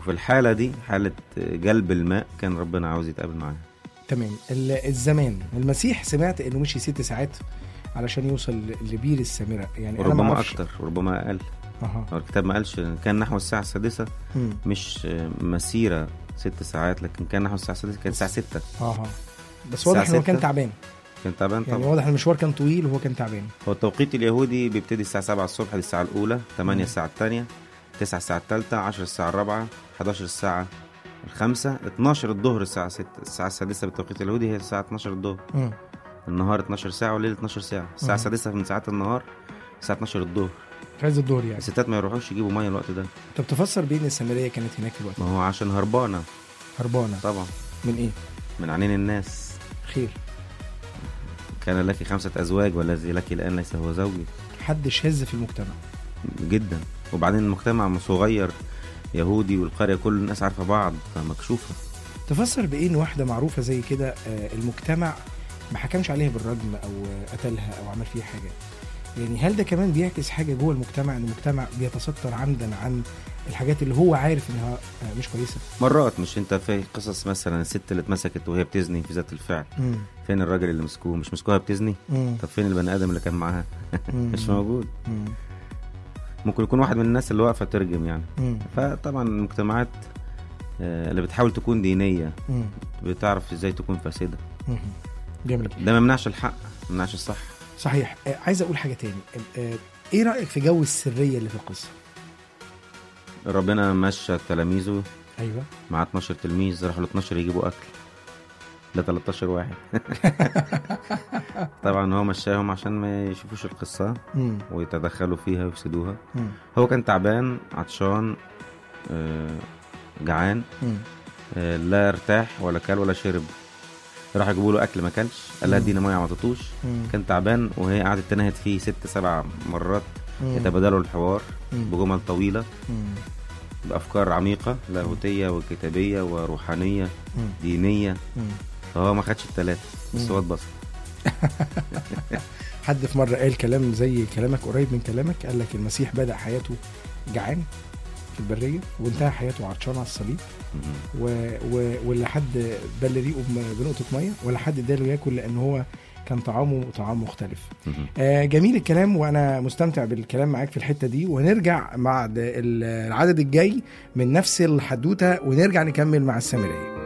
وفي الحالة دي حالة جلب الماء كان ربنا عاوز يتقابل معاها تمام ال- الزمان المسيح سمعت انه مشي ست ساعات علشان يوصل لبير السامره يعني انا ما وربما اعرفش أكتر وربما أقل اها هو الكتاب ما قالش كان نحو الساعة السادسة مم. مش مسيرة ست ساعات لكن كان نحو الساعة السادسة كانت الساعة ستة اها بس واضح الساعة انه كان ستة. تعبان كان تعبان يعني طبعا واضح ان المشوار كان طويل وهو كان تعبان هو التوقيت اليهودي بيبتدي الساعة 7 الصبح دي الساعة الأولى 8 الساعة الثانية 9 الساعة الثالثة 10 الساعة الرابعة 11 الساعة الخامسة 12 الظهر الساعة 6 الساعة السادسة بالتوقيت اليهودي هي الساعة 12 الظهر مم. النهار 12 ساعة والليل 12 ساعة الساعة مم. السادسة من ساعات النهار الساعة 12 الظهر في عز الظهر يعني الستات ما يروحوش يجيبوا مية الوقت ده طب تفسر بين السامريه كانت هناك في الوقت ما هو عشان هربانة هربانه طبعا من ايه من عينين الناس خير كان لك خمسة أزواج والذي لك الآن ليس هو زوجي حد شاذ في المجتمع جدا وبعدين المجتمع صغير يهودي والقرية كل الناس عارفة بعض فمكشوفة تفسر بايه ان واحده معروفه زي كده آه، المجتمع ما حكمش عليها بالرجم او آه، قتلها او عمل فيها حاجه يعني هل ده كمان بيعكس حاجه جوه المجتمع ان المجتمع بيتستر عمدا عن الحاجات اللي هو عارف انها آه، مش كويسه مرات مش انت في قصص مثلا الست اللي اتمسكت وهي بتزني في ذات الفعل مم. فين الراجل اللي مسكوه مش مسكوها بتزني مم. طب فين البني ادم اللي كان معاها مم. مش موجود مم. ممكن يكون واحد من الناس اللي واقفه ترجم يعني مم. فطبعا المجتمعات آه، اللي بتحاول تكون دينيه مم. بتعرف ازاي تكون فاسده مم. جميل ده ما يمنعش الحق ما يمنعش الصح صحيح آه، عايز اقول حاجه تاني آه، ايه رايك في جو السريه اللي في القصه ربنا مشى تلاميذه ايوه مع 12 تلميذ راحوا ل 12 يجيبوا اكل ده 13 واحد طبعا هو مشاهم عشان ما يشوفوش القصه مم. ويتدخلوا فيها ويفسدوها مم. هو كان تعبان عطشان آه، جعان مم. آه، لا ارتاح ولا كل ولا شرب راح يجيبوا له اكل ما كلش قال لها مم. ادينا ميه ما عطتوش مم. كان تعبان وهي قعدت تنهد فيه ست سبع مرات مم. يتبادلوا الحوار مم. بجمل طويله مم. بافكار عميقه لاهوتيه وكتابيه وروحانيه مم. دينيه مم. فهو ما خدش الثلاثه بس مم. هو اتبسط حد في مره قال كلام زي كلامك قريب من كلامك قال لك المسيح بدا حياته جعان في البريه وانتهى حياته عطشان على الصليب مم. و... و... ولا حد بل ريقه بم- بنقطه ميه ولا حد اداله ياكل لان هو كان طعامه طعام مختلف مم. آه جميل الكلام وانا مستمتع بالكلام معاك في الحته دي وهنرجع مع د- ال- العدد الجاي من نفس الحدوته ونرجع نكمل مع السامريه